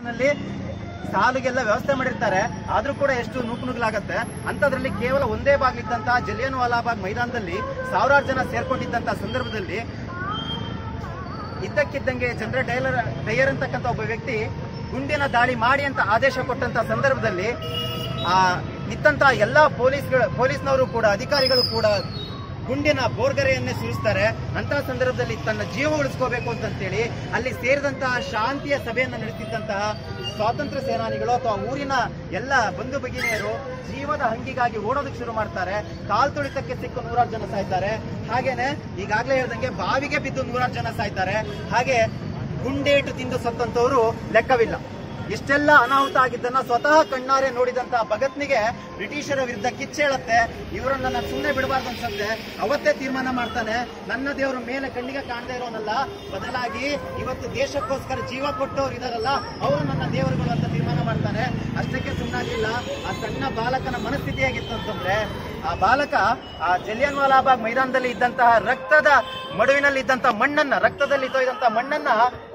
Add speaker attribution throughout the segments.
Speaker 1: ನಲ್ಲಿ ಸಾಲಿಗೆಲ್ಲ ವ್ಯವಸ್ಥೆ ಮಾಡಿರ್ತಾರೆ ಆದ್ರೂ ಕೂಡ ಎಷ್ಟು ನೂಕು ನುಗ್ಲಾಗತ್ತೆ ಅಂತದ್ರಲ್ಲಿ ಕೇವಲ ಒಂದೇ ಬಾಗ್ಲಿದ್ದಂತಹ ಜಲಿಯನ್ ವಾಲಾಬಾಗ್ ಮೈದಾನದಲ್ಲಿ ಸಾವಿರಾರು ಜನ ಸೇರ್ಕೊಂಡಿದ್ದಂತಹ ಸಂದರ್ಭದಲ್ಲಿ ಇದ್ದಕ್ಕಿದ್ದಂಗೆ ಚಂದ್ರ ಡೈಲರ್ ಡೈಯರ್ ಅಂತಕ್ಕಂಥ ಒಬ್ಬ ವ್ಯಕ್ತಿ ಗುಂಡಿನ ದಾಳಿ ಮಾಡಿ ಅಂತ ಆದೇಶ ಕೊಟ್ಟಂತ ಸಂದರ್ಭದಲ್ಲಿ ಆ ನಿತ್ತಂತ ಎಲ್ಲಾ ಪೊಲೀಸ್ಗಳು ಪೊಲೀಸ್ನವರು ಕೂಡ ಅಧಿಕಾರಿಗಳು ಕೂಡ ಗುಂಡಿನ ಬೋರ್ಗರೆಯನ್ನೇ ಸುರಿಸ್ತಾರೆ ಅಂತಹ ಸಂದರ್ಭದಲ್ಲಿ ತನ್ನ ಜೀವ ಉಳಿಸ್ಕೋಬೇಕು ಅಂತಂತೇಳಿ ಅಲ್ಲಿ ಸೇರಿದಂತಹ ಶಾಂತಿಯ ಸಭೆಯನ್ನು ನಡೆಸಿದ್ದಂತಹ ಸ್ವಾತಂತ್ರ್ಯ ಸೇನಾನಿಗಳು ಅಥವಾ ಊರಿನ ಎಲ್ಲ ಬಂಧು ಭಗಿನಿಯರು ಜೀವದ ಹಂಗಿಗಾಗಿ ಓಡೋದಕ್ಕೆ ಶುರು ಮಾಡ್ತಾರೆ ಕಾಲ್ ತುಳಿತಕ್ಕೆ ಸಿಕ್ಕು ನೂರಾರು ಜನ ಸಾಯ್ತಾರೆ ಹಾಗೇನೆ ಈಗಾಗಲೇ ಹೇಳ್ದಂಗೆ ಬಾವಿಗೆ ಬಿದ್ದು ನೂರಾರು ಜನ ಸಾಯ್ತಾರೆ ಹಾಗೆ ಗುಂಡೇಟು ತಿಂದು ಸತ್ತಂತವರು ಲೆಕ್ಕವಿಲ್ಲ ಇಷ್ಟೆಲ್ಲ ಅನಾಹುತ ಆಗಿದ್ದನ್ನ ಸ್ವತಃ ಕಣ್ಣಾರೆ ನೋಡಿದಂತ ಭಗತ್ನಿಗೆ ಬ್ರಿಟಿಷರ ವಿರುದ್ಧ ಕಿಚ್ಚೇಳತ್ತೆ ಇವರನ್ನ ನಾನು ಸುಮ್ಮನೆ ಬಿಡಬಾರ್ದು ಅನ್ಸತ್ತೆ ಅವತ್ತೇ ತೀರ್ಮಾನ ಮಾಡ್ತಾನೆ ನನ್ನ ದೇವರ ಮೇಲೆ ಕಣ್ಣಿಗೆ ಕಾಣದೇ ಇರೋನಲ್ಲ ಬದಲಾಗಿ ಇವತ್ತು ದೇಶಕ್ಕೋಸ್ಕರ ಜೀವ ಕೊಟ್ಟವ್ರು ಇದಾರಲ್ಲ ಅವರು ನನ್ನ ದೇವರುಗಳು ಅಂತ ತೀರ್ಮಾನ ಮಾಡ್ತಾನೆ ಅಷ್ಟಕ್ಕೆ ಸುಮ್ಮನಾಗಿಲ್ಲ ಆ ಸಣ್ಣ ಬಾಲಕನ ಮನಸ್ಥಿತಿ ಹೇಗಿತ್ತು ಅಂತಂದ್ರೆ ಆ ಬಾಲಕ ಆ ಜಲಿಯನ್ ವಾಲಾಬಾಗ್ ಮೈದಾನದಲ್ಲಿ ಇದ್ದಂತಹ ರಕ್ತದ ಮಡುವಿನಲ್ಲಿ ಇದ್ದಂತಹ ಮಣ್ಣನ್ನ ರಕ್ತದಲ್ಲಿ ತೊಯ್ದಂತಹ ಮಣ್ಣನ್ನ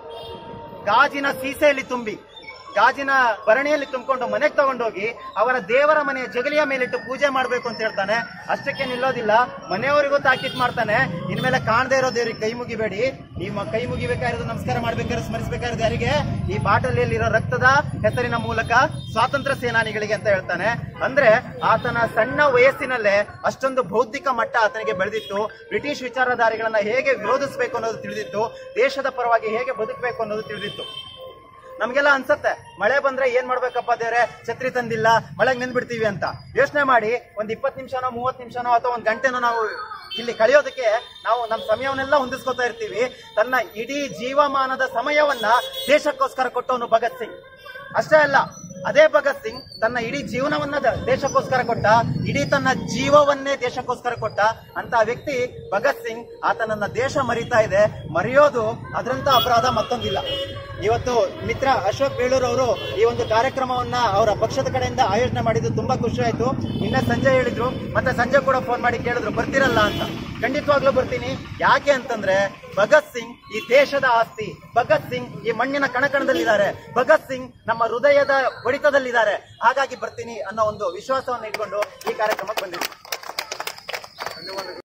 Speaker 1: ಗಾಜಿನ ಸೀಸೆಯಲ್ಲಿ ತುಂಬಿ ಗಾಜಿನ ಭರಣಿಯಲ್ಲಿ ತುಂಬಿಕೊಂಡು ಮನೆಗೆ ತಗೊಂಡೋಗಿ ಅವರ ದೇವರ ಮನೆಯ ಜಗಲಿಯ ಮೇಲಿಟ್ಟು ಪೂಜೆ ಮಾಡಬೇಕು ಅಂತ ಹೇಳ್ತಾನೆ ಅಷ್ಟಕ್ಕೆ ನಿಲ್ಲೋದಿಲ್ಲ ಮನೆಯವರಿಗೂ ತಾಕೀತ್ ಮಾಡ್ತಾನೆ ಇನ್ಮೇಲೆ ಕಾಣದೇ ಇರೋ ದೇವರಿಗೆ ಕೈ ಮುಗಿಬೇಡಿ ನಿಮ್ಮ ಕೈ ಮುಗಿಬೇಕಾಗಿರೋದು ನಮಸ್ಕಾರ ಮಾಡ್ಬೇಕಾದ್ರೆ ಸ್ಮರಿಸಬೇಕಾಗಿರೋದು ಯಾರಿಗೆ ಈ ಬಾಟಲಿಯಲ್ಲಿರೋ ರಕ್ತದ ಹೆಸರಿನ ಮೂಲಕ ಸ್ವಾತಂತ್ರ್ಯ ಸೇನಾನಿಗಳಿಗೆ ಅಂತ ಹೇಳ್ತಾನೆ ಅಂದ್ರೆ ಆತನ ಸಣ್ಣ ವಯಸ್ಸಿನಲ್ಲೇ ಅಷ್ಟೊಂದು ಬೌದ್ಧಿಕ ಮಟ್ಟ ಆತನಿಗೆ ಬೆಳೆದಿತ್ತು ಬ್ರಿಟಿಷ್ ವಿಚಾರಧಾರೆಗಳನ್ನ ಹೇಗೆ ವಿರೋಧಿಸಬೇಕು ಅನ್ನೋದು ತಿಳಿದಿತ್ತು ದೇಶದ ಪರವಾಗಿ ಹೇಗೆ ಬದುಕಬೇಕು ಅನ್ನೋದು ತಿಳಿದಿತ್ತು ನಮ್ಗೆಲ್ಲ ಅನ್ಸತ್ತೆ ಮಳೆ ಬಂದ್ರೆ ಏನ್ ಮಾಡ್ಬೇಕಪ್ಪ ದೇವ್ರೆ ಛತ್ರಿ ತಂದಿಲ್ಲ ಮಳೆಗೆ ನಿಂದ್ಬಿಡ್ತೀವಿ ಅಂತ ಯೋಚನೆ ಮಾಡಿ ಒಂದ್ ಇಪ್ಪತ್ತು ನಿಮಿಷನೋ ಮೂವತ್ತು ನಿಮಿಷನೋ ಅಥವಾ ಒಂದ್ ಗಂಟೆನೋ ನಾವು ಇಲ್ಲಿ ಕಳೆಯೋದಕ್ಕೆ ನಾವು ನಮ್ಮ ಸಮಯವನ್ನೆಲ್ಲ ಹೊಂದಿಸ್ಕೊತಾ ಇರ್ತೀವಿ ತನ್ನ ಇಡೀ ಜೀವಮಾನದ ಸಮಯವನ್ನ ದೇಶಕ್ಕೋಸ್ಕರ ಕೊಟ್ಟವನು ಭಗತ್ ಸಿಂಗ್ ಅಷ್ಟೇ ಅಲ್ಲ ಅದೇ ಭಗತ್ ಸಿಂಗ್ ತನ್ನ ಇಡೀ ಜೀವನವನ್ನ ದ- ದೇಶಕ್ಕೋಸ್ಕರ ಕೊಟ್ಟ ಇಡೀ ತನ್ನ ಜೀವವನ್ನೇ ದೇಶಕ್ಕೋಸ್ಕರ ಕೊಟ್ಟ ಅಂತ ವ್ಯಕ್ತಿ ಭಗತ್ ಸಿಂಗ್ ಆತನನ್ನ ದೇಶ ಮರಿತಾ ಇದೆ ಮರೆಯೋದು ಅದರಂತ ಅಪರಾಧ ಮತ್ತೊಂದಿಲ್ಲ ಇವತ್ತು ಮಿತ್ರ ಅಶೋಕ್ ಬೇಳೂರ್ ಅವರು ಈ ಒಂದು ಕಾರ್ಯಕ್ರಮವನ್ನ ಅವರ ಪಕ್ಷದ ಕಡೆಯಿಂದ ಆಯೋಜನೆ ಮಾಡಿದ್ದು ತುಂಬಾ ಖುಷಿ ಆಯ್ತು ನಿನ್ನೆ ಸಂಜೆ ಹೇಳಿದ್ರು ಮತ್ತೆ ಸಂಜೆ ಕೂಡ ಫೋನ್ ಮಾಡಿ ಕೇಳಿದ್ರು ಬರ್ತಿರಲ್ಲ ಅಂತ ಖಂಡಿತವಾಗ್ಲೂ ಬರ್ತೀನಿ ಯಾಕೆ ಅಂತಂದ್ರೆ ಭಗತ್ ಸಿಂಗ್ ಈ ದೇಶದ ಆಸ್ತಿ ಭಗತ್ ಸಿಂಗ್ ಈ ಮಣ್ಣಿನ ಕಣಕಣದಲ್ಲಿದ್ದಾರೆ ಭಗತ್ ಸಿಂಗ್ ನಮ್ಮ ಹೃದಯದ ಹೊಡಿತದಲ್ಲಿದ್ದಾರೆ ಹಾಗಾಗಿ ಬರ್ತೀನಿ ಅನ್ನೋ ಒಂದು ವಿಶ್ವಾಸವನ್ನು ಇಟ್ಕೊಂಡು ಈ ಕಾರ್ಯಕ್ರಮಕ್ಕೆ ಬಂದಿದ್ದೀನಿ